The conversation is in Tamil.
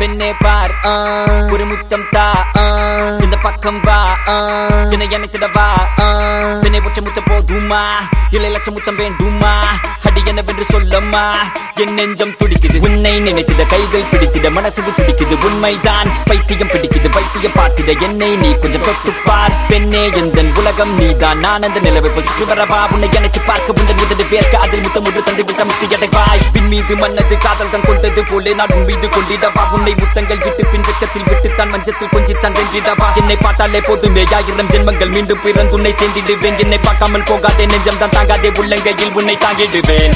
பெண்ணே பார் ஆ, ஒரு முத்தம் தா ஆ, இந்த பக்கம் வா ஆ, என்னை அணைத்திட வா ஆ, பெண்ணை ஒற்றை முத்தம் போதுமா இல்லை லட்ச முத்தம் வேண்டுமா அடி என்னவென்று சொல்லம்மா என் நெஞ்சம் துடிக்குது உன்னை நினைத்திட கைகள் பிடித்திட மனசுக்கு துடிக்குது உண்மைதான் பைத்தியம் பிடிக்குது பைத்தியம் பார்த்திட என்னை நீ கொஞ்சம் தொட்டு பார் பெண்ணே எந்த உலகம் நீதான் நான் அந்த நிலவை சுற்றி வரவா உன்னை எனக்கு பார்க்க உந்தன் உதடு வேர்க்க அதில் முத்தம் ஒன்று தந்து விட்ட முத்து எடைவாய் பின் மீது மன்னது காதல் தான் கொண்டது போலே நான் உன் மீது கொண்டிடவா உன்னை முத்தங்கள் விட்டு பின் வெக்கத்தில் விட்டு தான் மஞ்சத்தில் கொஞ்சித்தான் வென்றிடவா என்னை பார்த்தாலே போதுமே ஆயிரம் ஜென்மங்கள் மீண்டும் பிறந்து உன்னை சேர்ந்திடுவேன் என்னை பார்க்காமல் போகாதே நெஞ்சம் தான் தாங்காதே உள்ளங்கையில் உன்னை தாங்கிடுவேன்